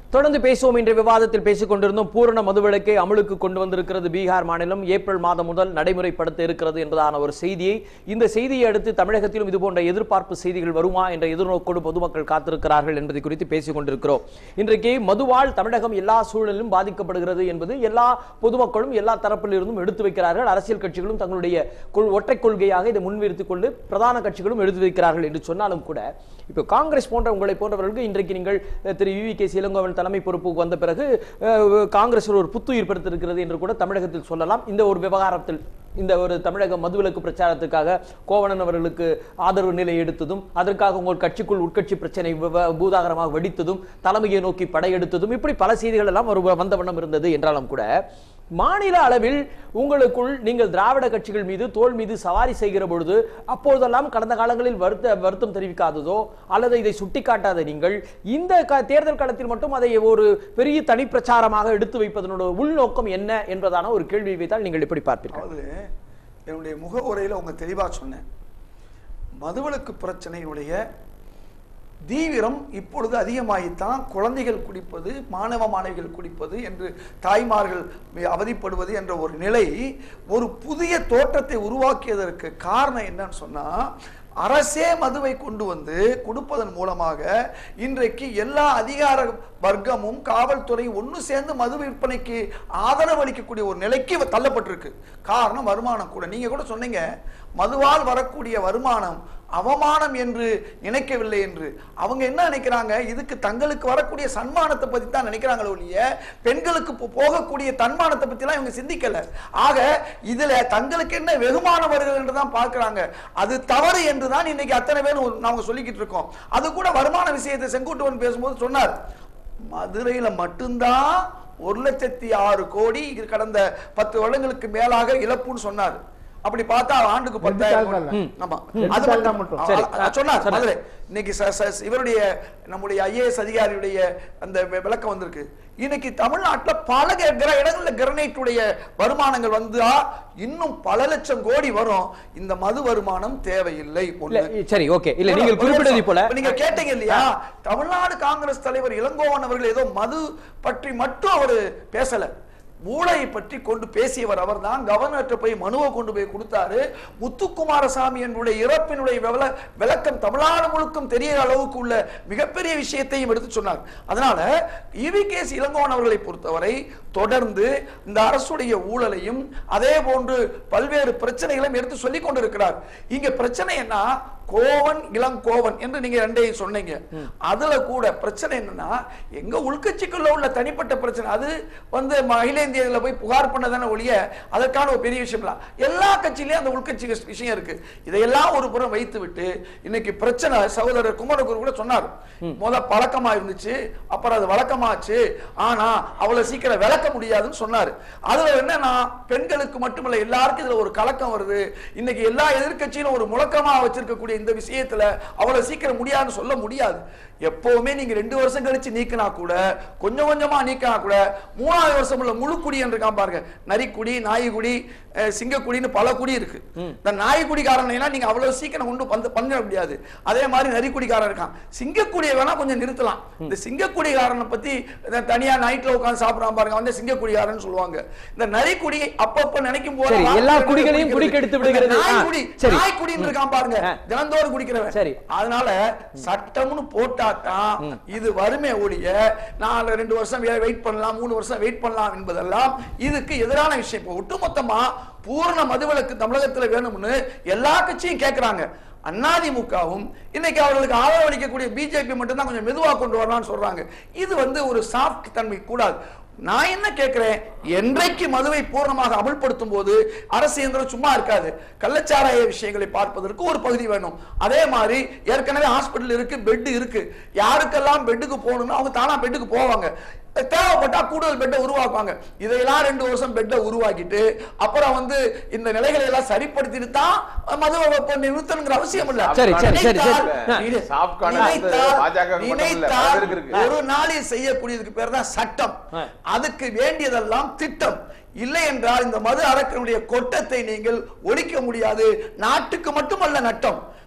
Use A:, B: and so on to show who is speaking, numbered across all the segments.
A: தொடர்ந்து பேசுவோம் என்ற விவாதத்தில் பேசிக் கொண்டிருந்தோம் பூரண மதுவிலக்கை அமலுக்கு கொண்டு வந்திருக்கிறது பீகார் மாநிலம் ஏப்ரல் மாதம் முதல் நடைமுறைப்படுத்த இருக்கிறது என்பதான ஒரு செய்தியை இந்த செய்தியை அடுத்து தமிழகத்திலும் இது போன்ற எதிர்பார்ப்பு செய்திகள் வருமா என்ற எதிர்நோக்கோடு பொதுமக்கள் காத்திருக்கிறார்கள் என்பதை குறித்து பேசிக் கொண்டிருக்கிறோம் இன்றைக்கு மதுவால் தமிழகம் எல்லா சூழலிலும் பாதிக்கப்படுகிறது என்பது எல்லா பொதுமக்களும் எல்லா தரப்பிலிருந்தும் எடுத்து வைக்கிறார்கள் அரசியல் கட்சிகளும் தங்களுடைய கொள்- ஒற்றை கொள்கையாக இதை முன்னிறுத்திக் கொண்டு பிரதான கட்சிகளும் எடுத்து வைக்கிறார்கள் என்று சொன்னாலும் கூட இப்போ காங்கிரஸ் போன்ற உங்களை போன்றவர்களுக்கு இன்றைக்கு நீங்கள் அஹ், திரு வி கே இளங்கோவன் தலைமை பொறுப்புக்கு வந்த பிறகு அஹ், காங்கிரஸ் ஒரு புத்துயிர் பெற்றிருக்கிறது என்று கூட தமிழகத்தில் சொல்லலாம் இந்த ஒரு விவகாரத்தில் இந்த ஒரு தமிழக மதுவிலக்கு பிரச்சாரத்துக்காக கோவணன் அவர்களுக்கு ஆதரவு நிலை எடுத்ததும் அதற்காக உங்கள் கட்சிக்குள் உட்கட்சி பிரச்சனை விவ- பூதாகரமாக வெடித்ததும் தலைமையை நோக்கி படையெடுத்ததும் இப்படி பல செய்திகள் எல்லாம் ஒரு வந்த வண்ணம் இருந்தது என்றாலும் கூட மாநில அளவில் உங்களுக்குள் நீங்கள் திராவிட கட்சிகள் மீது தோல் மீது சவாரி செய்கிற பொழுது அப்பொழுதெல்லாம் கடந்த காலங்களில் வருத்த வருத்தம் தெரிவிக்காததோ அல்லது இதை சுட்டிக்காட்டாத நீங்கள் இந்த க- தேர்தல் களத்தில் மட்டும் அதை ஒரு பெரிய தனி பிரச்சாரமாக எடுத்து வைப்பதனோட உள்நோக்கம் என்ன என்பதான ஒரு கேள்வி வைத்தால் நீங்கள் எப்படி பார்ப்பீர்கள்
B: அதாவது என்னுடைய முக உரையில் உங்க தெளிவா சொன்னேன் மதுவிலக்கு பிரச்சனையுடைய தீவிரம் இப்பொழுது அதிகமாகித்தான் குழந்தைகள் குடிப்பது மாணவ மாணவிகள் குடிப்பது என்று தாய்மார்கள் மி- அவதிப்படுவது என்ற ஒரு நிலை ஒரு புதிய தோற்றத்தை உருவாக்கியதற்கு காரணம் என்னன்னு சொன்னா அரசே மதுவை கொண்டு வந்து கொடுப்பதன் மூலமாக இன்றைக்கு எல்லா அதிகார வர்க்கமும் காவல்துறை ஒன்று சேர்ந்து மது விற்பனைக்கு ஆதரவு அளிக்கக்கூடிய ஒரு நிலைக்கு இவ தள்ளப்பட்டிருக்கு காரணம் வருமானம் கூட நீங்க கூட சொன்னீங்க மதுவால் வரக்கூடிய வருமானம் அவமானம் என்று நினைக்கவில்லை என்று அவங்க என்ன நினைக்கிறாங்க இதுக்கு தங்களுக்கு வரக்கூடிய சன்மானத்தை பத்தி தான் நினைக்கிறாங்களே ஒழிய பெண்களுக்கு போ- போகக்கூடிய தன்மானத்தை பத்திலாம் இவங்க சிந்திக்கல ஆக இதுல தங்களுக்கு என்ன வெகுமானம் வருகிறது என்று தான் பார்க்கறாங்க அது தவறு என்று தான் இன்னைக்கு அத்தனை பேர் நாம சொல்லிக்கிட்டு இருக்கோம் அது கூட வருமான விஷயத்தை செங்குட்டுவன் பேசும்போது சொன்னார் மதுரையில மட்டும்தான் ஒரு லட்சத்தி ஆறு கோடி இது கடந்த பத்து வருடங்களுக்கு மேலாக இழப்புன்னு சொன்னார் அப்படி பார்த்தா ஆண்டுக்கு பத்தாயிரம்
C: தாள்கள்
B: கோடி. ஆமா
C: ரெண்டு
B: அது
C: தாள் தான்
B: மட்டும்
C: மட்டும்.
A: சரி.
B: அ- அ- சொன்னார்
A: சொன்னார்.
B: மதுரை இன்னைக்கு ச- ச- இவருடைய நம்முடைய ஐஏஎஸ் அதிகாரியுடைய அந்த வி- விளக்கம் வந்திருக்கு இன்னைக்கு தமிழ்நாட்டுல பல க- கிர- இடங்கள்ல கிரனைட்டுடைய வருமானங்கள் வந்தா இன்னும் பல லட்சம் கோடி வரும் இந்த மது வருமானம் தேவையில்லை
A: இல்ல
B: ஒண்ணு
A: சரி ஓகே இல்ல நீங்கள்
B: ஒரு
A: குறிப்பிட்டதை
B: நிமிஷம்.
A: போல
B: இப்ப நீங்க கேட்டீங்க இல்லையா தமிழ்நாடு காங்கிரஸ் தலைவர் இளங்கோவன் அவர்கள் ஏதோ மது பற்றி மட்டும் அவர் பேசல ஊழலை பற்றி கொண்டு பேசியவர் அவர்தான் கவர்னர்கிட்ட போய் மனுவை கொண்டு போய் கொடுத்தாரு முத்துக்குமாரசாமி என்னுடைய இறப்பினுடைய விவல- விளக்கம் தமிழ்நாடு முழுக்கும் தெரிய அளவுக்கு உள்ள மிகப்பெரிய விஷயத்தையும் எடுத்து சொன்னார் அதனால இவி கேஸ் இளங்கோவன் அவர்களை பொறுத்தவரை தொடர்ந்து இந்த அரசுடைய ஊழலையும் அதே போன்று பல்வேறு பிரச்சனைகளையும் எடுத்து சொல்லிக் கொண்டிருக்கிறார் இங்க பிரச்சனை என்ன கோவன் இளங்கோவன் என்று நீங்க ரெண்டையும் சொன்னீங்க அதுல கூட பிரச்சனை என்னன்னா எங்க உள்கட்சிக்குள்ள உள்ள தனிப்பட்ட பிரச்சனை அது வந்து அகில இந்தியாவில் போய் புகார் பண்ணதானே ஒழிய அதற்கான ஒரு பெரிய விஷயம் இல்ல எல்லா கட்சியிலயும் அந்த உள்கட்சி விஷ- விஷயம் இருக்கு இதையெல்லாம் ஒரு புறம் வைத்து விட்டு இன்னைக்கு பிரச்சனை சகோதரர் குமரகுரு கூட சொன்னார் முத பழக்கமா இருந்துச்சு அப்புறம் அது வழக்கமாச்சு ஆனா அவ்வளவு சீக்கிரம் விளக்க முடியாதுன்னு சொன்னாரு அதுல என்னன்னா பெண்களுக்கு மட்டுமல்ல எல்லாருக்கும் இதுல ஒரு கலக்கம் வருது இன்னைக்கு எல்லா எதிர்க்கட்சியிலும் ஒரு முழக்கமா வச்சிருக்கக்கூடிய இந்த விஷயத்துல அவ்வளவு சீக்கிரம் முடியாதுன்னு சொல்ல முடியாது எப்பவுமே நீங்க ரெண்டு வருஷம் கழிச்சு நீக்கினா கூட கொஞ்சம் கொஞ்சமா நீக்கினா கூட மூணாவது வருஷம் உள்ள முழு குடி என்று இருக்கான் பாருங்க நரிக்குடி நாய்க்குடி அஹ், சிங்கக்குடின்னு பல குடி இருக்கு இந்த நாய்க்குடிக்காரன் எல்லாம் நீங்க அவ்வளவு சீக்கிரம் கொண்டு வந்து பண்ண முடியாது அதே மாதிரி நரிக்குடிக்காரன் இருக்கான் சிங்கக்குடியை வேணா கொஞ்சம் நிறுத்தலாம் இந்த சிங்கக்குடிகாரனை பத்தி இந்த தனியா நைட்ல உட்கார்ந்து சாப்பிடுறான் பாருங்க வந்து சிங்கக்குடிகாரன் சொல்லுவாங்க இந்த நரிக்குடி அப்பப்ப நினைக்கும் போது
A: சரி, எல்லா
B: வார்த்தைகள்
A: குடிகளையும்
B: குடிக்கிறது.
A: குடிக்கெடுத்து விடுகிறது.
B: இந்த
A: ஆ,
B: நாய்க்குடி
A: சரி.
B: நாய்க்குடின்னு இருக்கான் பாருங்க
A: ஆ.
B: தினந்தோறும் குடிக்கிறவன்
A: சரி.
B: அதனால சட்டம்னு போட்டாதான் இது வறுமை ஒழிய நாலு ரெண்டு வருஷம் வெயிட் பண்ணலாம் மூணு வருஷம் வெயிட் பண்ணலாம் என்பதெல்லாம் இதுக்கு எதிரான விஷயம் இப்போ ஒட்டுமொத்தமா பூரண மதுவிலக்கு தமிழகத்துல வேணும்னு எல்லா கட்சியும் கேட்கறாங்க அதிமுகவும் இன்னைக்கு அவர்களுக்கு ஆதரவு அளிக்கக்கூடிய பிஜேபி மட்டும்தான் கொஞ்சம் மெதுவா கொண்டு வரலாம்னு சொல்றாங்க இது வந்து ஒரு சாஃப்ட் தன்மை கூடாது நான் என்ன கேட்கிறேன் என்றைக்கு மதுவை பூர்ணமாக அமல்படுத்தும் போது அரசு இயந்திரம் சும்மா இருக்காது கள்ளச்சாராய விஷயங்களை பார்ப்பதற்கு ஒரு பகுதி வேணும் அதே மாதிரி ஏற்கனவே ஹாஸ்பிட்டல் இருக்கு பெட் இருக்கு யாருக்கெல்லாம் பெட்டுக்கு போகணும்னு அவங்க தானா பெட்டுக்கு போவாங்க தேவைப்பட்டா கூடுதல் பெட்டை உருவாக்குவாங்க இதையெல்லாம் ரெண்டு வருஷம் பெட்டை உருவாக்கிட்டு அப்புறம் வந்து இந்த நிலைகளை எல்லாம் சரிப்படுத்திட்டு தான் மதுவை இப்ப நிறுத்தணுங்கிற அவசியம் இல்ல
A: சரி, சரி, சரி, சரி.
B: நினைத்தால்
A: ஆ.
D: சாஃப்ட் கார்னர் வந்து
B: நினைத்தால்
D: பாஜக க்கு மட்டும் இல்ல, பல
B: நினைத்தால்
D: பேருக்கு இருக்கு.
B: ஒரு நாளில் செய்யக்கூடியதுக்கு பேர் தான் சட்டம்
A: ஆ.
B: அதுக்கு வேண்டியதெல்லாம் திட்டம் இல்லை என்றால் இந்த மது அரக்கனுடைய கொட்டத்தை நீங்கள் ஒழிக்க முடியாது நாட்டுக்கு மட்டுமல்ல நட்டம்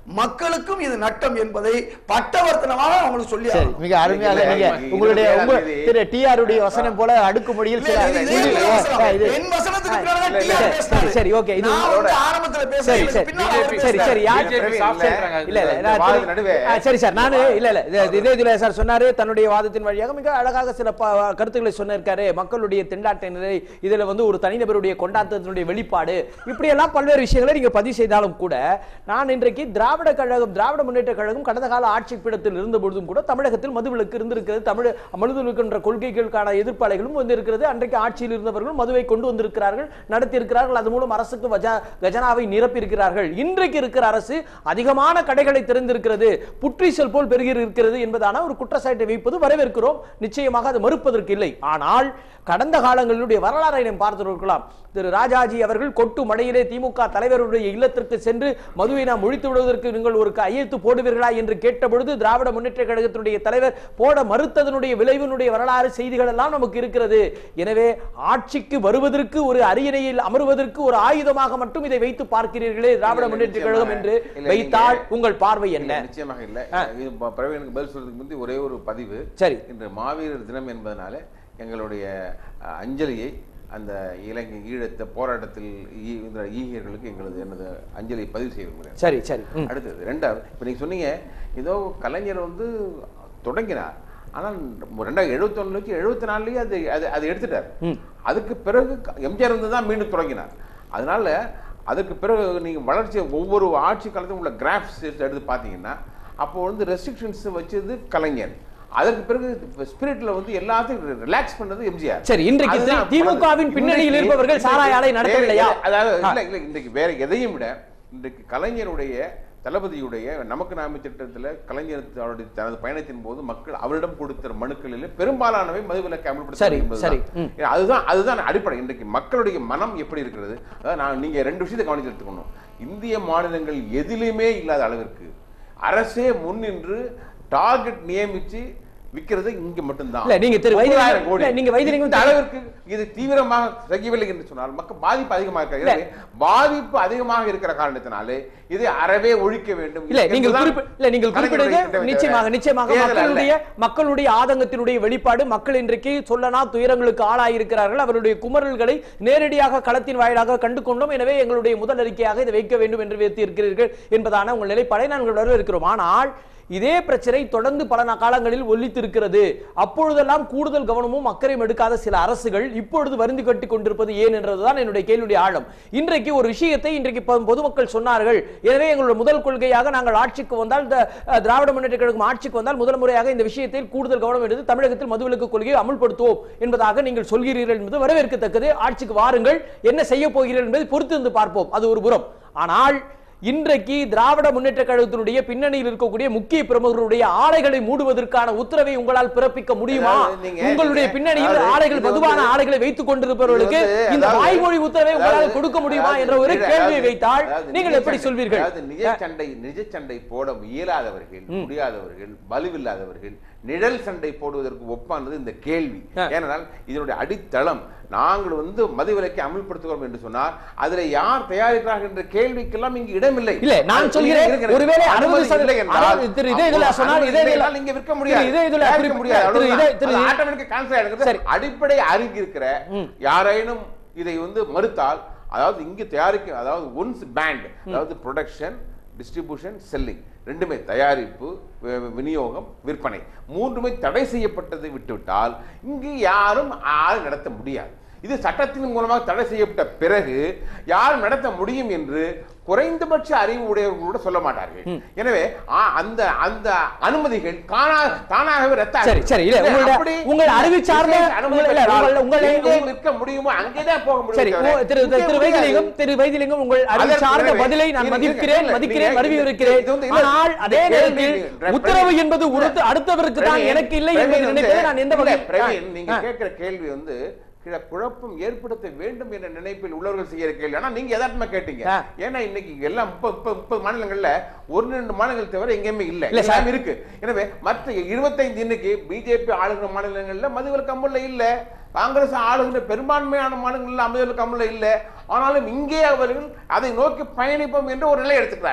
B: மக்களுக்கும் இது நட்டம் என்பதை பட்டவர்த்தனமாக அவங்களுக்கு சொல்லி
A: சரி
B: ஆகணும்.
A: மிக அருமையாக
C: இல்ல,
A: நீங்க
C: இல்ல,
A: உங்களுடைய
C: இருபத்தி
A: உங்க
C: ஏழாம் தேதி-
A: திரு டிஆர் உடைய வசனம் போல அடுக்குமொழியில்
B: இல்ல,
A: சில
B: இது இதே
A: இது-
B: என் வசனம்.
A: ஆ, இது-
B: என் வசனத்துக்கு
A: ஆ,
B: பின்னாடி
A: இல்ல,
B: TR
A: இல்ல,
B: பேசினாரு.
A: சரி, okay, இது
B: நான் வந்து ஆரம்பத்துல பேசுறேன்,
A: சரி
B: எனக்கு
A: சரி
B: பின்னால அவர்
A: சரி
B: பேசுறாரு.
A: சரி யார்
C: BJP
A: சரி,
C: soft சொல்றாங்க.
A: இல்ல இல்ல
C: இந்த
A: நான்
C: வாதத்து
A: திரு-
C: நடுவே.
A: ஆ, சரி சார் நானு இல்ல இல்ல இது- இதே இதுல சார் சொன்னாரு தன்னுடைய வாதத்தின் வழியாக மிக அழகாக சில ப- கருத்துக்களை சொன்னிருக்காரு மக்களுடைய திண்டாட்ட நிலை இதுல வந்து ஒரு தனிநபருடைய கொண்டாட்டத்தினுடைய வெளிப்பாடு இப்படி எல்லாம் பல்வேறு விஷயங்களை நீங்க பதிவு செய்தாலும் கூட நான் இன்றைக்கு திராவிட கழகம் திராவிட முன்னேற்ற கழகம் கடந்த கால ஆட்சி பீடத்தில் இருந்த பொழுதும் கூட தமிழகத்தில் மதுவிலக்கு இருந்திருக்கிறது தமிழ் மதுவிலக்குன்ற கொள்கைகளுக்கான எதிர்ப்பாளைகளும் வந்து இருக்கிறது அன்றைக்கு ஆட்சியில் இருந்தவர்கள் மதுவை கொண்டு வந்திருக்கிறார்கள் நடத்தி இருக்கிறார்கள் அது மூலம் அரசுக்கு வஜா- கஜனாவை நிரப்பி இருக்கிறார்கள் இன்றைக்கு இருக்கிற அரசு அதிகமான கடைகளை திறந்திருக்கிறது புற்றீசல் போல் பெருகி இருக்கிறது என்பதான ஒரு குற்றச்சாட்டை வைப்பது வரவேற்கிறோம் நிச்சயமாக அது மறுப்பதற்கு இல்லை ஆனால் கடந்த காலங்களிலுடைய வரலாறை நாம் பார்த்திருக்கலாம் திரு ராஜாஜி அவர்கள் கொட்டு மடையிலே திமுக தலைவருடைய இல்லத்திற்கு சென்று மதுவை நாம் ஒழித்து விடுவதற்கு நீங்கள் ஒரு கையெழுத்து போடுவீர்களா என்று கேட்டபொழுது திராவிட முன்னேற்ற கழகத்தினுடைய தலைவர் போட மறுத்ததனுடைய விளைவினுடைய வரலாறு செய்திகள் எல்லாம் நமக்கு இருக்கிறது எனவே ஆட்சிக்கு வருவதற்கு ஒரு அரியணையில் அமர்வதற்கு ஒரு ஆயுதமாக மட்டும் இதை வைத்து பார்க்கிறீர்களே திராவிட
C: இல்ல,
A: முன்னேற்ற
C: நிச்சயமாக.
A: கழகம் என்று
C: இல்ல,
A: வைத்தால்
C: நீங்க-
A: உங்கள் பார்வை என்ன
C: இல்ல, நிச்சயமாக இல்ல இது ப- பிரவீனுக்கு பதில் சொல்றதுக்கு முந்தி ஒரே ஒரு பதிவு
A: சரி.
C: இன்று மாவீரர் தினம் என்பதனால எங்களுடைய அஹ், அஞ்சலியை அந்த இலங்கை ஈழத்த போராட்டத்தில் ஈ- இந்த ஈகியர்களுக்கு எங்களது எனது அஞ்சலியை பதிவு செய்ய விரும்புகிறேன்
A: சரி சரி ம்.
C: அடுத்தது ரெண்டாவது இப்போ நீங்க சொன்னீங்க ஏதோ கலைஞர் வந்து தொடங்கினார் ஆனால் ரெண்டாயிரத்தி எழுபத்தொன்னு வச்சு எழுபத்தி நாலுலயே அது அது அது எடுத்துட்டார்
A: ம்.
C: அதுக்கு பிறகு க- எம்ஜிஆர் வந்து தான் மீண்டும் தொடங்கினார் அதனால அதுக்கு பிறகு நீங்க வளர்ச்சி ஒவ்வொரு ஆட்சி காலத்திலும் உள்ள கிராஃப்ஸ் எடுத்து பார்த்தீங்கன்னா அப்போ வந்து ரெஸ்ட்ரிக்ஷன்ஸ் வச்சது கலைஞர் அதற்கு பிறகு ஸ்பிரிட்ல வந்து எல்லாத்தையும் ரிலாக்ஸ் பண்ணது எம்ஜிஆர்
A: சரி, இன்றைக்கு
C: அதுதான்
A: தி- திமுகவின்
C: பலன்.
A: பின்னணியில்
C: இன்றைக்கு-
A: இருப்பவர்கள் சாராய ஆலை
C: வேற
A: நடத்தவில்லையா?
C: எதை- அதாவது
A: ஆ.
C: இல்ல இல்ல இன்றைக்கு வேற எதையும் விட இன்றைக்கு கலைஞருடைய தளபதியுடைய நமக்கு நாம திட்டத்தில் கலைஞர் அவருடைய தனது பயணத்தின் போது மக்கள் அவரிடம் கொடுத்த மனுக்களில் பெரும்பாலானவை மதுவிலக்கு அமல்படுத்த
A: சரி, சரி, ம்.
C: அதுதான் அதுதான் அடிப்படை இன்றைக்கு மக்களுடைய மனம் எப்படி இருக்கிறது அதாவது நான் நீங்க ரெண்டு விஷயத்தை கவனிச்சு எடுத்துக்கணும் இந்திய மாநிலங்கள் எதிலுமே இல்லாத அளவிற்கு அரசே முன்னின்று டார்கெட் நியமிச்சு விக்கிறது இங்க மட்டும்தான்
A: இல்ல, நீங்க திரு வைத்திலிங்கம்
C: முப்பதாயிரம் கோடி.
A: இல்ல, நீங்க வைத்திலிங்கம்
C: இந்த அளவிற்கு இது தீவிரமாக செய்யவில்லை என்று சொன்னால் மக்கள் பாதிப்பு அதிகமாக இருக்கிறது எனவே பாதிப்பு அதிகமாக இருக்கிற காரணத்தினாலே இதை அறவே ஒழிக்க வேண்டும்
A: இல்ல நீங்கள்
C: என்பதுதான்
A: குறிப்பி இல்ல நீங்கள்
C: கலைஞருடைய
A: குறிப்பிடுவது
C: திட்டமே
A: நிச்சயமாக
C: தவிர
A: நிச்சயமாக
C: தேர்தல் அல்ல.
A: மக்களுடைய மக்களுடைய ஆதங்கத்தினுடைய வெளிப்பாடு மக்கள் இன்றைக்கு சொல்லனா துயரங்களுக்கு ஆளாயிருக்கிறார்கள் அவருடைய குமரல்களை நேரடியாக களத்தின் வாயிலாக கண்டு கொண்டோம் எனவே எங்களுடைய முதல் அறிக்கையாக இதை வைக்க வேண்டும் என்று வைத்து இருக்கிறீர்கள் என்பதான உங்கள் நிலைப்பாடை நாங்கள் வரவேற்கிறோம் ஆனால் இதே பிரச்சனை தொடர்ந்து பல நா- காலங்களில் ஒலித்திருக்கிறது அப்பொழுதெல்லாம் கூடுதல் கவனமும் அக்கறையும் எடுக்காத சில அரசுகள் இப்பொழுது வருந்தி கட்டி கொண்டிருப்பது ஏன் என்றதுதான் என்னுடைய கேள்வியுடைய ஆழம் இன்றைக்கு ஒரு விஷயத்தை இன்றைக்கு பொ- பொதுமக்கள் சொன்னார்கள் எனவே எங்களுடைய முதல் கொள்கையாக நாங்கள் ஆட்சிக்கு வந்தால் த- அஹ், திராவிட முன்னேற்ற கழகம் ஆட்சிக்கு வந்தால் முதல் முறையாக இந்த விஷயத்தில் கூடுதல் கவனம் எடுத்து தமிழகத்தில் மதுவிலக்கு கொள்கையை அமுல்படுத்துவோம் என்பதாக நீங்கள் சொல்கிறீர்கள் என்பது வரவேற்கத்தக்கது ஆட்சிக்கு வாருங்கள் என்ன செய்ய போகிறீர்கள் என்பதை பொறுத்திருந்து பார்ப்போம் அது ஒரு புறம் ஆனால் இன்றைக்கு திராவிட முன்னேற்ற கழகத்தினுடைய பின்னணியில் இருக்கக்கூடிய முக்கிய பிரமுகர்களுடைய ஆலைகளை மூடுவதற்கான உத்தரவை உங்களால் பிறப்பிக்க முடியுமா
C: அதாவது நீங்க-
A: உங்களுடைய
C: நீங்க-
A: பின்னணியில்
C: அதாவது
A: ஆலைகள்
C: இது
A: மதுவான
C: வந்து-
A: ஆலைகளை வைத்துக் கொண்டிருப்பவர்களுக்கு
C: இது வந்து
A: இந்த
C: அதாவது-
A: வாய்மொழி உத்தரவை உங்களால்
C: அதாவது-
A: கொடுக்க முடியுமா
C: அதாவது
A: என்ற ஒரு
C: நிஜ-
A: கேள்வியை
C: அதாவது-
A: வைத்தால்
C: அதாவது
A: நீங்கள்
C: நிஜ
A: எப்படி
C: சண்டை-
A: சொல்வீர்கள்
C: அதாவது நிஜ சண்டை நிஜ சண்டை போட இயலாதவர்கள் முடியாதவர்கள் வலுவில்லாதவர்கள் நிழல் சண்டை போடுவதற்கு ஒப்பானது இந்த கேள்வி
A: ஆ.
C: ஏனென்றால் இதனுடைய அடித்தளம் நாங்கள் வந்து மதுவிலக்கை அமல்படுத்துகிறோம் என்று சொன்னார் அதுல யார் தயாரிக்கிறார்கள் என்ற கேள்விக்கெல்லாம் இங்கு இடமில்லை
A: இல்ல நான்
C: அது
A: சொல்கிறேன்
C: இருக்கிறது.
A: ஒருவேளை
C: அனுமதி
A: அறுபது
C: இல்லை
A: சதவீதம்
C: என்றால்
A: அறுபது- திரு இதே இதுல
C: அப்போ
A: சொன்னால்
C: அனுமதி
A: இதே
C: இல்லை
A: இதுல
C: என்றால் இங்க விற்க முடியாது
A: திரு இதே இதுல
C: தயாரிக்க
A: குறிப்பிட்ட-
C: முடியாது
A: திரு இதே-
C: அவ்வளவுதான்.
A: திரு
C: அது
A: இதே-
C: automatic cancel ஆயிடுகிறது.
A: சரி.
C: அடிப்படை அறிவு இருக்கிற யாரேனும் இதை வந்து மறுத்தால் அதாவது இங்கு தயாரிக்க அதாவது ஒன்ஸ் பேண்ட் அதாவது ப்ரொடக்ஷன் டிஸ்ட்ரிபியூஷன் செல்லிங் ரெண்டுமே தயாரிப்பு வி- விநியோகம் விற்பனை மூன்றுமே தடை செய்யப்பட்டதை விட்டுவிட்டால் இங்கு யாரும் ஆள் நடத்த முடியாது இது சட்டத்தின் மூலமாக தடை செய்யப்பட்ட பிறகு யார் நடத்த முடியும் என்று குறைந்தபட்ச அறிவு உடையவர்களோட சொல்ல மாட்டார்கள் எனவே ஆ- அந்த அந்த அனுமதிகள் காணா தானாகவே ரத்த
A: சரி, சரி, இல்ல, உங்களுடைய- உங்கள் அறிவு சார்ந்த-
C: அனுமதி
A: இல்ல,
C: பெற்றால்
A: உங்கள்- உங்களை-
C: எங்கே விற்க முடியுமோ அங்கேதான் போக முடியும்
A: சரி
C: தவிர
A: உ- திரு
C: இங்கே
A: திரு
C: முடியாது.
A: வைத்திலிங்கம் திரு வைத்திலிங்கம் உங்கள் அறிவு
C: அதற்கு
A: சார்ந்த
C: பிறகு
A: பதிலை நான்
C: இருங்க,
A: மதிக்கிறேன்
C: இல்ல,
A: மதிக்கிறேன்
C: நீங்க
A: வருவி
C: இது-
A: இருக்கிறேன்
C: இது வந்து இல்ல,
A: ஆனால் அதே
C: இந்த கேள்வி
A: நேரத்தில்
C: நீங்க-
A: உத்தரவு
C: பிரவீன்,
A: என்பது உறுத்து அடுத்தவருக்கு தான்
C: பிரவீன்,
A: எனக்கு இல்லை
C: பிரவீன்
A: என்பதை
C: வந்து-
A: நினைப்பதை நான் எந்த
C: இல்ல,
A: வகையில்
C: பிரவீன், நீங்க
A: ஆ.
C: கேட்கிற கேள்வி வந்து கிழ குழப்பம் ஏற்படுத்த வேண்டும் என்ற நினைப்பில் உள்ளவர்கள் செய்யற கேள்வி ஆனா நீங்க யதார்த்தமா கேட்டீங்க
A: ஆ.
C: ஏன்னா இன்னைக்கு எல்லாம் முப்பது முப்பது முப்பது மாநிலங்கள்ல ஒரு ரெண்டு மாநிலங்கள் தவிர எங்கேயுமே இல்ல
A: இல்ல சார்.
C: எல்லாம் இருக்கு எனவே மற்ற இருபத்தைந்து இன்னைக்கு பிஜேபி ஆளுகிற மாநிலங்கள்ல மதுவிலக்கு அமல்ல இல்ல காங்கிரஸ் ஆளுகிற பெரும்பான்மையான மாநிலங்கள்ல மதுவிலக்கு அமல்ல இல்ல ஆனாலும் இங்கே அவர்கள் அதை நோக்கி பயணிப்போம் என்று ஒரு நிலை எடுத்துக்கிறார்கள்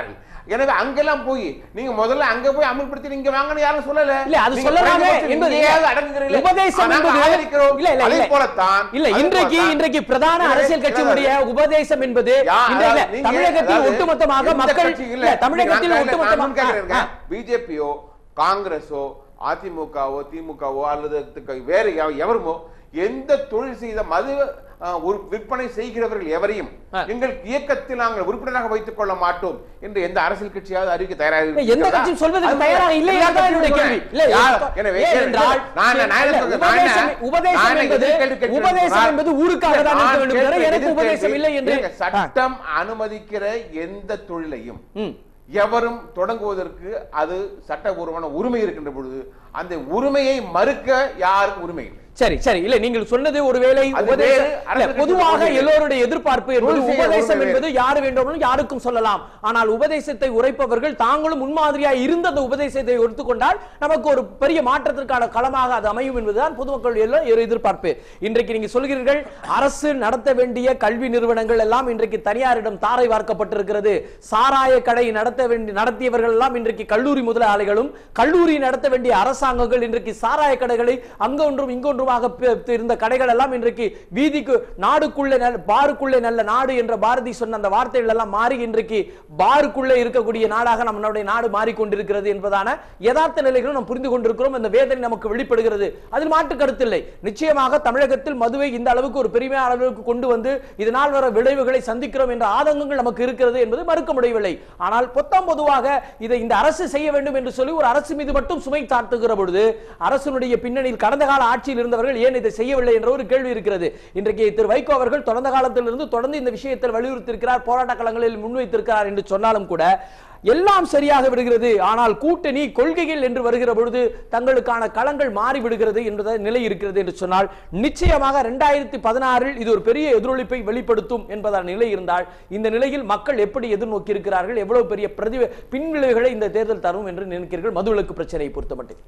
C: எனவே அங்கெல்லாம் போய் நீங்க முதல்ல அங்க போய் அமல்படுத்தி நீங்க வாங்கன்னு யாரும் சொல்லல
A: இல்ல அது
C: நீங்க
A: சொல்லலாமே
C: குறைந்தபட்சம்
A: என்பது
C: இங்கேயாவது அடங்குகிறீர்களே.
A: உபதேசம்
C: ஆனா, நாங்க
A: என்பது
C: ஆதரிக்கிறோம்.
A: இல்ல இல்ல
C: அதே
A: இல்ல
C: போலத்தான்
A: இல்ல
C: அதே
A: இன்றைக்கு
C: போலத்தான்.
A: இன்றைக்கு பிரதான
C: இல்லை,
A: அரசியல் கட்சியினுடைய
C: இல்லை,
A: உபதேசம் என்பது
C: யா,
A: இந்த இல்ல,
C: அதாவது நீங்க-
A: தமிழகத்தில்
C: அதாவது
A: ஒட்டுமொத்தமாக
C: எந்த
A: மக்கள்
C: கட்சி
A: இல்ல தமிழகத்தில் ஒட்டுமொத்தமாக
C: பிஜேபியோ காங்கிரஸோ அதிமுகவோ திமுகவோ அல்லது தி- வேற எவ- எவருமோ எந்த தொழில் செய்த மது அஹ், ஒரு விற்பனை செய்கிறவர்கள் எவரையும்
A: ஆ.
C: எங்கள் இயக்கத்தில் நாங்கள் உறுப்பினராக வைத்துக் கொள்ள மாட்டோம் என்று எந்த அரசியல் கட்சியாவது அறிவிக்க தயாராக
A: எந்த
C: இருக்கிறதா?
A: கட்சியும் சொல்வதற்கு
C: அது
A: தயாராக இல்லை
C: எல்லா
A: என்றுதான் என்னுடைய
C: கட்சியும்
A: கேள்வி. இல்ல,
C: யார்?
A: எப்ப-
C: எனவே
A: ஏனென்றால்
C: நான் என்ன- நான் என்ன
A: இல்ல,
C: சொல்றேன்? நான் என்ன-
A: உபதேசம் உபதேசம்
C: நான் என்ன
A: என்பது
C: எதிர்கேள்வி கேட்கிறேன்
A: உபதேசம்
C: என்றால்,
A: என்பது ஊருக்காக தான் இருக்க
C: நான்
A: வேண்டும் தவிர
C: கேட்கிற
A: எனக்கு
C: எதிர்கேள்வி,
A: உபதேசம் இல்லை என்று
C: இருங்க, சட்டம் அனுமதிக்கிற எந்த தொழிலையும்
A: ம்.
C: எவரும் தொடங்குவதற்கு அது சட்டபூர்வமான உரிமை இருக்கின்ற பொழுது அந்த உரிமையை மறுக்க யார் உரிமை இல்லை
A: சரி சரி இல்ல நீங்கள் சொன்னது ஒருவேளை
C: அது
A: உபதேசம்
C: வேறு,
A: இல்ல,
C: அரசியல்
A: பொதுவாக
C: கட்சி
A: எல்லோருடைய எதிர்பார்ப்பு என்பது
C: தொழில் செய்ய
A: உபதேசம்
C: உரிமை
A: என்பது யார் வேண்டுமானாலும் யாருக்கும் சொல்லலாம் ஆனால் உபதேசத்தை உரைப்பவர்கள் தாங்களும் முன்மாதிரியா இருந்த அந்த உபதேசத்தை எடுத்துக்கொண்டால் நமக்கு ஒரு பெரிய மாற்றத்திற்கான களமாக அது அமையும் என்பதுதான் பொதுமக்கள் எல்லாம் ஒரு எதிர்பார்ப்பு இன்றைக்கு நீங்க சொல்கிறீர்கள் அரசு நடத்த வேண்டிய கல்வி நிறுவனங்கள் எல்லாம் இன்றைக்கு தனியாரிடம் தாரை வார்க்கப்பட்டிருக்கிறது சாராய கடை நடத்த வேண்டிய நடத்தியவர்கள் எல்லாம் இன்றைக்கு கல்லூரி முதலாளிகளும் கல்லூரி நடத்த வேண்டிய அரசாங்கங்கள் இன்றைக்கு சாராய கடைகளை அங்கொன்றும் இங்கொன்றுமாக பி- இருந்த கடைகள் எல்லாம் இன்றைக்கு வீதிக்கு நாடுக்குள்ளே நல்ல பாருக்குள்ளே நல்ல நாடு என்ற பாரதி சொன்ன அந்த வார்த்தைகள் எல்லாம் மாறி இன்றைக்கு பாருக்குள்ளே இருக்கக்கூடிய நாடாக நம்மளுடைய நாடு மாறிக்கொண்டிருக்கிறது என்பதான யதார்த்த நிலைகளும் நாம் புரிந்து கொண்டிருக்கிறோம் அந்த வேதனை நமக்கு வெளிப்படுகிறது அதில் மாற்று கருத்தில்லை நிச்சயமாக தமிழகத்தில் மதுவை இந்த அளவுக்கு ஒரு பெரிய அளவுக்கு கொண்டு வந்து இதனால் வர விளைவுகளை சந்திக்கிறோம் என்ற ஆதங்கங்கள் நமக்கு இருக்கிறது என்பது மறுக்க முடியவில்லை ஆனால் பொத்தாம் பொதுவாக இதை இந்த அரசு செய்ய வேண்டும் என்று சொல்லி ஒரு அரசு மீது மட்டும் சுமை சாட்டுகிற பொழுது அரசினுடைய பின்னணியில் கடந்த கால ஆட்சியில் இருந்தவர்கள் ஏன் இதை செய்யவில்லை என்ற ஒரு கேள்வி இருக்கிறது இன்றைக்கு திரு வைகோ அவர்கள் தொடர்ந்த காலத்திலிருந்து தொடர்ந்து இந்த விஷயத்தில் வலியுறுத்தியிருக்கிறார் போராட்ட களங்களில் முன்வைத்திருக்கிறார் என்று சொன்னாலும் கூட எல்லாம் சரியாக விடுகிறது ஆனால் கூட்டணி கொள்கைகள் என்று வருகிற பொழுது தங்களுக்கான களங்கள் மாறி விடுகிறது என்ற நிலை இருக்கிறது என்று சொன்னால் நிச்சயமாக இரண்டாயிரத்தி பதினாறில் இது ஒரு பெரிய எதிரொலிப்பை வெளிப்படுத்தும் என்பதான நிலை இருந்தால் இந்த நிலையில் மக்கள் எப்படி எதிர்நோக்கி இருக்கிறார்கள் எவ்வளவு பெரிய பிரதி பின்விளைவுகளை இந்த தேர்தல் தரும் என்று நினைக்கிறீர்கள் மதுவிலக்கு பிரச்சனையை பொறுத்தமட்டில்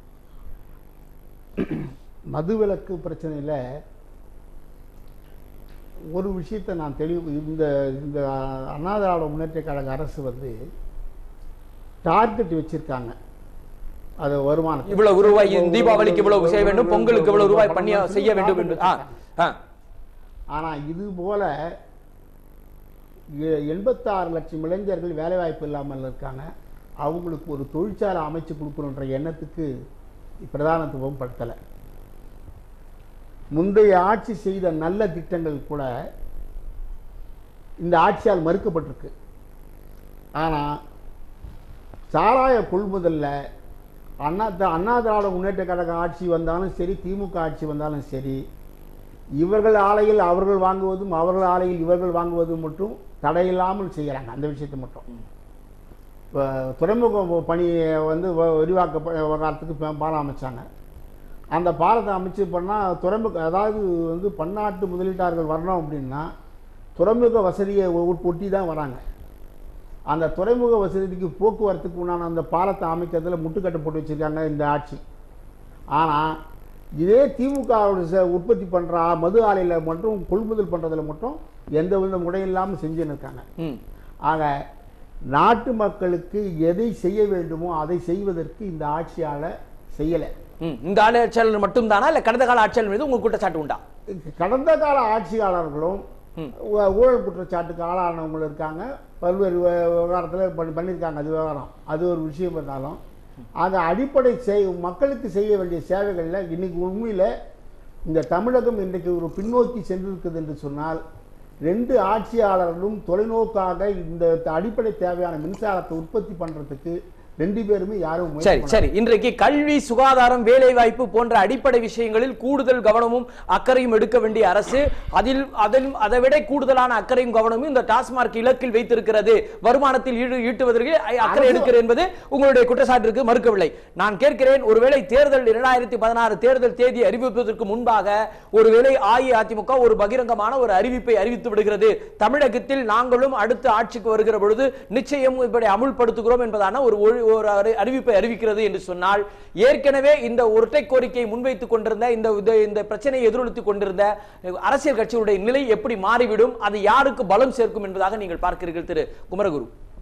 D: மதுவிலக்கு பிரச்சனையில் ஒரு விஷயத்தை நான் தெளிவு இந்த இந்த அண்ணா திராவிட முன்னேற்ற கழக அரசு வந்து டார்கெட் வச்சிருக்காங்க அது வருமானம்
A: இவ்வளவு ரூபாய் தீபாவளிக்கு இவ்வளவு செய்ய வேண்டும் பொங்கலுக்கு இவ்வளவு ரூபாய் பண்ணி செய்ய வேண்டும் என்று ஆ, ஆ.
D: ஆனால் இது போல எ- எண்பத்தாறு லட்சம் இளைஞர்கள் வேலைவாய்ப்பு இல்லாமல் இருக்காங்க அவங்களுக்கு ஒரு தொழிற்சாலை அமைச்சு கொடுக்கணுன்ற எண்ணத்துக்கு பிரதானத்துவம் படுத்தலை முந்தைய ஆட்சி செய்த நல்ல திட்டங்கள் கூட இந்த ஆட்சியால் மறுக்கப்பட்டிருக்கு ஆனால் சாராய கொள்முதல்ல அண்ணா த- அண்ணா திராவிட முன்னேற்ற கழக ஆட்சி வந்தாலும் சரி திமுக ஆட்சி வந்தாலும் சரி இவர்கள் ஆலையில் அவர்கள் வாங்குவதும் அவர்கள் ஆலையில் இவர்கள் வாங்குவதும் மட்டும் தடையில்லாமல் செய்கிறாங்க அந்த விஷயத்தை மட்டும் இப்போ துறைமுக பணியை வந்து வ- விரிவாக்க ப- விவகாரத்துக்கு பா- பாலம் அமைச்சாங்க அந்த பாலத்தை அமைச்சு பண்ணால் துறைமுக அதாவது வந்து பன்னாட்டு முதலீட்டாளர்கள் வரணும் அப்படின்னா துறைமுக வசதியை ஒ- ஒட்டி தான் வராங்க அந்த துறைமுக வசதிக்கு போக்குவரத்துக்கு உண்டான அந்த பாலத்தை அமைக்கிறதுல முட்டுக்கட்டை போட்டு வச்சிருக்காங்க இந்த ஆட்சி ஆனால் இதே திமுக உற்பத்தி பண்ணுற மது ஆலையில் மட்டும் கொள்முதல் பண்ணுறதுல மட்டும் எந்த வித முறையும் இல்லாமல் செஞ்சுன்னு இருக்காங்க
A: ம்.
D: ஆக நாட்டு மக்களுக்கு எதை செய்ய வேண்டுமோ அதை செய்வதற்கு இந்த ஆட்சியால் செய்யலை
A: ம். இந்த ஆட்சியாளர் மட்டும் தானா இல்ல கடந்த கால ஆட்சியாளர் மீது உங்களுக்கு குற்றச்சாட்டு உண்டா
D: கடந்த கால ஆட்சியாளர்களும்
A: ம்.
D: ஊ- ஊழல் குற்றச்சாட்டுக்கு ஆளானவங்களும் இருக்காங்க பல்வேறு விவ- விவகாரத்தில் பண்ணி பண்ணியிருக்காங்க அது விவகாரம் அது ஒரு விஷயம் இருந்தாலும் அந்த அடிப்படை செய் மக்களுக்கு செய்ய வேண்டிய சேவைகளில் இன்னைக்கு உண்மையில் இந்த தமிழகம் இன்றைக்கு ஒரு பின்னோக்கி சென்றிருக்குது என்று சொன்னால் ரெண்டு ஆட்சியாளர்களும் தொலைநோக்காக இந்த அடிப்படை தேவையான மின்சாரத்தை உற்பத்தி பண்ணுறதுக்கு ரெண்டு பேருமே யாரும் முயற்சி
A: சரி
D: பண்ணல.
A: சரி இன்றைக்கு கல்வி சுகாதாரம் வேலை வாய்ப்பு போன்ற அடிப்படை விஷயங்களில் கூடுதல் கவனமும் அக்கறையும் எடுக்க வேண்டிய அரசு அதில் அதில் அதை விட கூடுதலான அக்கறையும் கவனமும் இந்த டாஸ்மார்க் இலக்கில் வைத்திருக்கிறது வருமானத்தில் ஈடு ஈட்டுவதற்கு அ- அக்கறை
D: அரசு-
A: எடுக்கிறது என்பது உங்களுடைய குற்றச்சாட்டிற்கு மறுக்கவில்லை நான் கேட்கிறேன் ஒருவேளை தேர்தல் இரண்டாயிரத்தி பதினாறு தேர்தல் தேதி அறிவிப்பதற்கு முன்பாக ஒருவேளை அஇஅதிமுக ஒரு பகிரங்கமான ஒரு அறிவிப்பை அறிவித்து விடுகிறது தமிழகத்தில் நாங்களும் அடுத்த ஆட்சிக்கு வருகிற பொழுது நிச்சயம் இப்படி அமுல்படுத்துகிறோம் என்பதான ஒரு ஒழி- ஒரு அறி- அறிவிப்பை அறிவிக்கிறது என்று சொன்னால் ஏற்கனவே இந்த ஒற்றை கோரிக்கையை முன்வைத்துக் கொண்டிருந்த இந்த இந்த- இந்த பிரச்சனையை எதிரொலித்துக் கொண்டிருந்த அரசியல் கட்சியுடைய நிலை எப்படி மாறிவிடும் அது யாருக்கு பலம் சேர்க்கும் என்பதாக நீங்கள் பார்க்கிறீர்கள் திரு குமரகுரு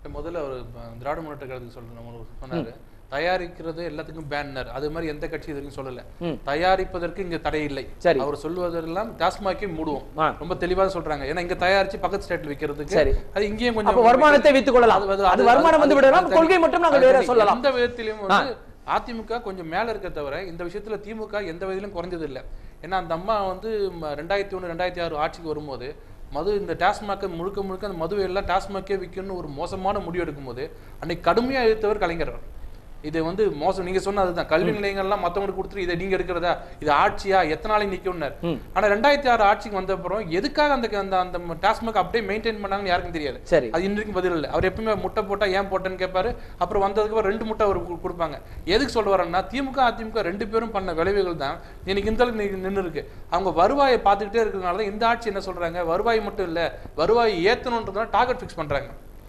E: முதல்ல ஒரு அஹ், திராவிட முன்னேற்ற கழகத்துக்கு சொல்ற நம்ம ஒரு சொன்னாரு தயாரிக்கிறது எல்லாத்துக்கும் பேனர் அது மாதிரி எந்த கட்சி இது வரைக்கும் சொல்லல
A: ம்.
E: தயாரிப்பதற்கு இங்க தடை இல்லை
A: சரி.
E: அவர் சொல்வதெல்லாம் டாஸ்மாக்கே மூடுவோம்
A: ஆ.
E: ரொம்ப தெளிவா சொல்றாங்க ஏன்னா இங்க தயாரிச்சு பக்கத்து ஸ்டேட்ல விக்கிறதுக்கு
A: சரி.
E: அது இங்கேயும்
A: அப்ப
E: கொஞ்சம்
A: வருமானத்தை வைத்துக் கொள்ளலாம் அது வருமானம் வந்து விடலாம்
E: அது
A: கொள்கை மட்டும் நாங்கள்
E: அது
A: வேற
E: சரி.
A: சொல்லலாம்
E: எந்த விதத்திலும் வந்து அதிமுக கொஞ்சம் மேல இருக்க தவிர இந்த விஷயத்துல திமுக எந்த விதத்திலும் குறைஞ்சது இல்ல ஏன்னா அந்த அம்மா வந்து ம- ரெண்டாயிரத்தி ஒண்ணு ரெண்டாயிரத்தி ஆறு ஆட்சிக்கு வரும்போது மது இந்த டாஸ்மாக் முழுக்க முழுக்க அந்த மதுவை எல்லாம் டாஸ்மாக்கே விற்கணும்னு ஒரு மோசமான முடிவு எடுக்கும்போது அன்னைக்கு கடுமையா எதிர்த்தவர் கலைஞர் இது வந்து மோசம் நீங்க சொன்ன அதுதான் கல்வி நிலையங்கள்லாம் மத்தவங்களுக்கு கொடுத்துட்டு இதை நீங்க எடுக்கிறதா இது ஆட்சியா எத்தனை நாளைக்கு நிக்கும்னார் ஆனா ரெண்டாயிரத்தி ஆறு ஆட்சிக்கு வந்த அப்புறம் எதுக்காக அந்த அந்த அந்த டாஸ்மாக் அப்படியே மெயின்டைன் பண்ணாங்கன்னு யாருக்கும் தெரியாது
A: சரி
E: அது இன்றைக்கும் பதில் இல்லை அவர் எப்பவுமே முட்டை போட்டா ஏன் போட்டேன்னு கேட்பாரு அப்புறம் வந்ததுக்கு அப்புறம் ரெண்டு முட்டை அவர் கு- கொடுப்பாங்க எதுக்கு சொல்ல வரேன்னா திமுக அதிமுக ரெண்டு பேரும் பண்ண விளைவுகள் தான் இன்னைக்கு இந்த அளவுக்கு நின்று இருக்கு அவங்க வருவாயை பார்த்துக்கிட்டே இருக்கிறதுனால தான் இந்த ஆட்சி என்ன சொல்றாங்க வருவாய் மட்டும் இல்ல வருவாய் ஏத்தணுன்றதுனால டார்கெட் ஃபிக்ஸ் பண்றாங்க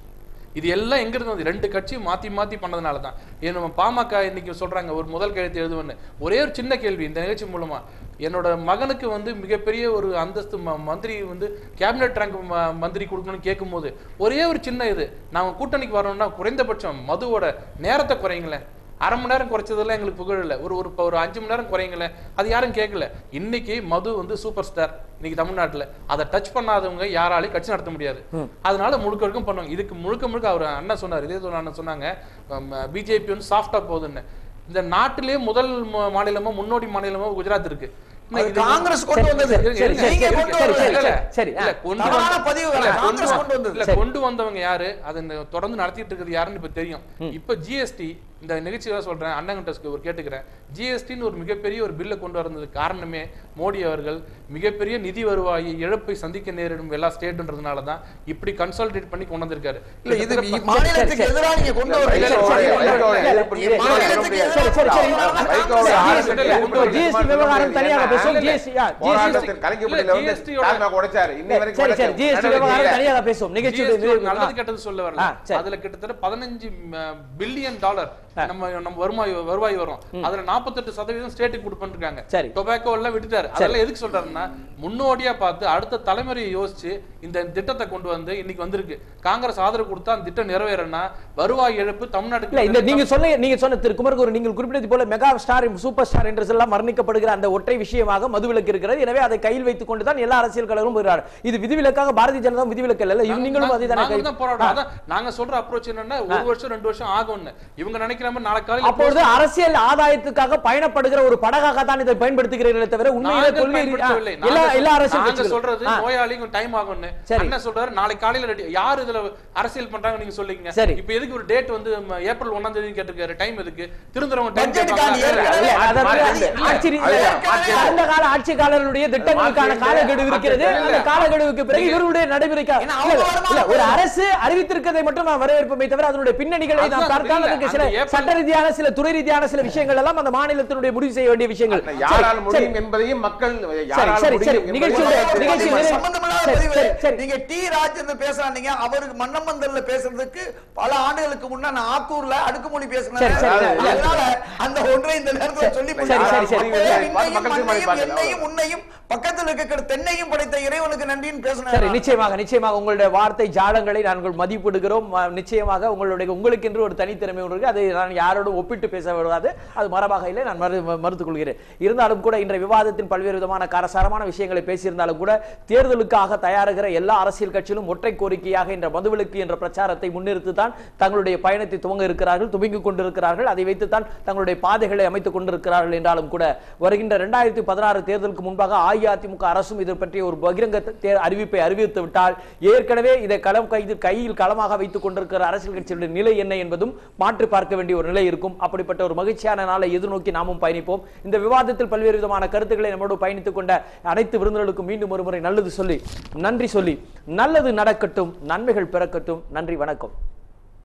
E: இது எல்லாம் எங்க இருந்து வந்து ரெண்டு கட்சியும் மாத்தி மாத்தி பண்ணதுனால தான் ஏன் நம்ம பாமக இன்னைக்கு சொல்றாங்க ஒரு முதல் கையெழுத்து எழுதுவன்னு ஒரே ஒரு சின்ன கேள்வி இந்த நிகழ்ச்சி மூலமா என்னோட மகனுக்கு வந்து மிகப்பெரிய ஒரு அந்தஸ்து ம- மந்திரி வந்து கேபினெட் ரேங்க் மந்திரி கொடுக்கணும்னு கேட்கும்போது ஒரே ஒரு சின்ன இது நாம கூட்டணிக்கு வரணும்னா குறைந்தபட்சம் மதுவோட நேரத்தை குறைங்களேன் அரை மணி நேரம் குறைச்சதெல்லாம் எங்களுக்கு புகழ் இல்லை ஒரு ஒரு ஒரு அஞ்சு மணி நேரம் குறைங்களேன் அது யாரும் கேட்கல இன்னைக்கு மது வந்து சூப்பர் ஸ்டார் இன்னைக்கு தமிழ்நாட்டுல அதை டச் பண்ணாதவங்க யாராலையும் கட்சி நடத்த முடியாது அதனால முழுக்க முழுக்க பண்ணுவாங்க இதுக்கு முழுக்க முழுக்க அவர் அண்ணன் சொன்னார் இதே சொன்ன அண்ணன் சொன்னாங்க பிஜேபி வந்து சாஃப்டா போகுதுன்னு இந்த நாட்டிலேயே முதல் மா- மாநிலமா முன்னோடி மாநிலமா குஜராத் இருக்கு
B: அது
E: இது-
B: காங்கிரஸ் கொண்டு வந்தது
A: சரி, சரி, சரி,
B: நீங்க
A: சரி,
B: கொண்டு
A: சரி,
B: வரல.
A: சரி,
E: இல்ல, இல்ல.
A: சரி,
E: இல்ல,
A: ஆ.
E: கொண்டு
B: தவறான
E: வந்த-
B: பதிவு
E: இல்ல,
B: வேணாம்.
E: கொண்டு
B: காங்கிரஸ்
E: வ-
B: கொண்டு வந்தது.
E: இல்ல,
A: சரி.
E: கொண்டு வந்தவங்க யாரு அதை இந்த தொடர்ந்து நடத்திட்டு இருக்கிறது யாருன்னு இப்ப தெரியும் இப்ப ஜிஎஸ்டி இந்த நிகழ்ச்சியில சொல்றேன் அண்ணங்கிட்ட ஒரு கேட்டுக்கிறேன் ஜிஎஸ்டின்னு ஒரு மிகப்பெரிய ஒரு பில்லை கொண்டு வரதுக்கு காரணமே மோடி அவர்கள் மிகப்பெரிய நிதி வருவாய் இழப்பை சந்திக்க நேரிடும் எல்லா ஸ்டேட்ன்றதுனால தான் இப்படி கன்சல்டேட் பண்ணி கொண்டு வந்திருக்காரு
B: இல்ல இது
E: கிட்டத்தட்ட
B: மாநிலத்துக்கு
A: சரி,
B: எதிராக நீங்க கொண்டு
C: இல்ல,
B: வரல
C: வைகோவோட-
A: சரி,
C: வைகோவோட
A: இல்ல,
C: எதிர்ப்பு
A: இல்ல,
C: நீங்க
B: இல்ல,
C: சொல்ல
B: இல்ல,
C: முடியாது.
A: சரி, சரி, சரி.
C: வைகோவோட
E: GST
C: ஆர்எஸ்எஸ்
E: இல்ல,
C: எதிர்ப்பு
E: இல்ல,
A: GST
C: சொல்ல
A: விவகாரம்
C: முடியாது.
A: தனியாக
C: ஏன்னா,
A: பேசுவோம்.
C: இல்ல,
A: GST, ஆ,
C: போராட்டத்தில்
E: GST
C: கலைஞப்படியில வந்து
E: GST யோட-
C: டாஸ்மாக் உடைச்சாரு. இன்னி வரைக்கும்
A: சரி சரி
C: உடைக்க-
A: ஜிஎஸ்டி
C: நடவடிக்கை
A: விவகாரம்
C: இல்ல.
A: தனியாக பேசுவோம்
E: GST
A: நிகழ்ச்சி
E: ஒரு நல்லது கெட்டது சொல்ல வரல
A: ஆ, சரி.
E: அதுல கிட்டத்தட்ட பதினஞ்சு பில்லியன் டாலர் நம்ம நம்ம வருவாய் வருவாய் வரும் அதுல 48% சதவீதம் ஸ்டேட்டுக்கு கொடுப்பேன்னு இருக்காங்க
A: சரி.
E: டொபாக்கோ எல்லாம் விட்டுட்டாரு அதெல்லாம் எதுக்கு சொல்றாருன்னா முன்னோடியா பார்த்து அடுத்த தலைமுறையை யோசிச்சு இந்த திட்டத்தை கொண்டு வந்து இன்னைக்கு வந்திருக்கு காங்கிரஸ் ஆதரவு கொடுத்தா அந்த திட்டம் நிறைவேறனா வருவாய் இழப்பு
A: இல்ல
E: தமிழ்நாட்டுக்கு
A: இந்த நீங்க சொன்ன நீங்க சொன்ன திரு குமரகுரு நீங்கள் குறிப்பிட்டது போல மெகா ஸ்டார் சூப்பர் ஸ்டார் என்று எல்லாம் வர்ணிக்கப்படுகிற அந்த ஒற்றை விஷயமாக மதுவிலக்கு இருக்கிறது எனவே அதை கையில் வைத்துக் கொண்டு தான் எல்லா அரசியல் கழகமும் வருகிறார் இது விதிவிலக்காக பாரதிய ஜனதா விதிவிலக்கு இல்ல இது நீங்களும் அதே
E: நாங்க
A: தானே
E: தான் போராட்டம் அதான் நாங்க சொல்ற அப்ரோச் என்னன்னா ஒரு வருஷம் ரெண்டு வருஷம் ஆகும்னு இவங்க நினைக்கிற மாதிரி நாளை காலையில
A: அப்பொழுது அரசியல் ஆதாயத்துக்காக பயணப்படுகிற ஒரு படகாக தான் இதை பயன்படுத்துகிறீர்களே தவிர உண்மையிலே
E: நாங்கள்
A: கொள்கை
E: பயன்படுத்தவில்லை.
A: ரீதியா- எல்லா
E: நாங்க
A: எல்லா
E: சொல்-
A: அரசியல்
E: நாங்க
A: கட்சிகளும்.
E: சொல்றது
A: ஆ.
E: நோயாளிக்கும் டைம் ஆகும்னு
A: சரி.
E: அண்ணன் சொல்றாரு நாளைக்கு காலையில ரெடி யார் இதுல அரசியல் பண்றாங்க நீங்க சொல்லிக்கங்க
A: சரி.
E: இப்போ எதுக்கு ஒரு டேட் வந்து ம, ஏப்ரல் ஒண்ணாம் தேதி கேட்டிருக்காரு டைம் எதுக்கு திருந்துறவங்க டைம்
B: Budget காண்டி
A: இல்ல,
B: ஏற்கனவே
A: அதாவது
C: மாற்று-
A: ஆட்சி
C: இல்ல,
A: ரீதியா
C: மாற்று-
A: கடந்த கால ஆட்சியாளர்களுடைய திட்டங்களுக்கான
C: மாற்று-
A: காலக்கெடு இருக்கிறது
C: இல்ல.
A: அந்த காலக்கெடுவுக்கு பிறகு இவருடைய நடைமுறைக்கு
B: ஏன்னா
A: இல்ல,
B: அவங்க வருமானம்
A: இல்ல, ஒரு அரசு அறிவித்திருக்கதை மட்டும் நான் வரவேற்போமே தவிர அதனுடைய பின்னணிகளை நாம்
E: அதுதான்
A: பார்த்தால்
E: இல்ல,
A: அதுக்கு சில
E: அந்த ஏப்ரல்
A: சட்ட ரீதியான சில துறை ரீதியான சில விஷயங்கள் எல்லாம் அந்த மாநிலத்தினுடைய முடிவு செய்ய வேண்டிய விஷயங்கள்
C: அந்த
A: சரி,
C: யாரால்
A: சரி.
C: முடியும் என்பதையும் மக்கள்
A: சரி,
C: யாரால்
A: சரி, சரி.
C: முடியும்
A: நிகழ்ச்சியுடைய-
C: என்பதையும்
A: நிகழ்ச்சி
C: தெரிவிக்க
A: நிறைவு-
B: சம்பந்தமில்லாத
A: சரி,
B: பதிவு.
A: சரி, சரி.
B: நீங்க டி ராஜேந்திரன் பேசுறாங்க அவருக்கு மன்னமந்தல்ல பேசுறதுக்கு பல ஆண்டுகளுக்கு முன்ன நான் ஆக்கூர்ல அடுக்குமொழி பேசினேன்
A: சரி, சரி, சரி.
B: அதனால அந்த ஒன்றை இந்த நேரத்துல சொல்லி
A: சரி, சரி, சரி.
B: அப்பவே
C: மக்கள்
B: விண்ணையும்,
C: தீர்மானிப்பார்கள்.
B: மண்ணையும், என்னையும் உன்னையும் பக்கத்தில் இருக்கிற தென்னையும் படைத்த இறைவனுக்கு நன்றின்னு
A: சரி
B: பேசினேன்
A: நிச்சயமாக நிச்சயமாக உங்களுடைய வார்த்தை ஜாலங்களை நாங்கள் மதிப்பிடுகிறோம் ம- நிச்சயமாக உங்களுடைய உங்களுக்கென்று ஒரு தனித்திறமை ஒன்று இருக்கு அதை நான் யாரோடும் ஒப்பிட்டு பேச விடாது அது மரபாக இல்லை நான் மறு மறுத்துக் கொள்கிறேன் இருந்தாலும் கூட இன்றைய விவாதத்தின் பல்வேறு விதமான காரசாரமான விஷயங்களை பேசியிருந்தாலும் கூட தேர்தலுக்காக தயாராகிற எல்லா அரசியல் கட்சியிலும் ஒற்றை கோரிக்கையாக என்ற மதுவிலக்கு என்ற பிரச்சாரத்தை முன்னிறுத்தி தான் தங்களுடைய பயணத்தை துவங்க இருக்கிறார்கள் துவங்கிக் கொண்டிருக்கிறார்கள் அதை வைத்துத்தான் தங்களுடைய பாதைகளை அமைத்துக் கொண்டிருக்கிறார்கள் என்றாலும் கூட வருகின்ற இரண்டாயிரத்தி பதினாறு தேர்தலுக்கு முன்பாக அஇஅதிமுக அரசும் இது பற்றிய ஒரு பகிரங்க தே- அறிவிப்பை அறிவித்து விட்டால் ஏற்கனவே இதை களம் கைது கையில் களமாக வைத்துக் கொண்டிருக்கிற அரசியல் கட்சிகளுடைய நிலை என்ன என்பதும் மாற்றி பார்க்க வேண்டிய ஒரு நிலை இருக்கும் அப்படிப்பட்ட ஒரு மகிழ்ச்சியான நாளை எதிர்நோக்கி நாமும் பயணிப்போம் இந்த விவாதத்தில் பல்வேறு விதமான கருத்துக்களை நம்மோடு பயணித்துக் கொண்ட அனைத்து விருந்தினர்களுக்கும் மீண்டும் ஒருமுறை நல்லது சொல்லி நன்றி சொல்லி நல்லது நடக்கட்டும் நன்மைகள் பிறக்கட்டும் நன்றி வணக்கம்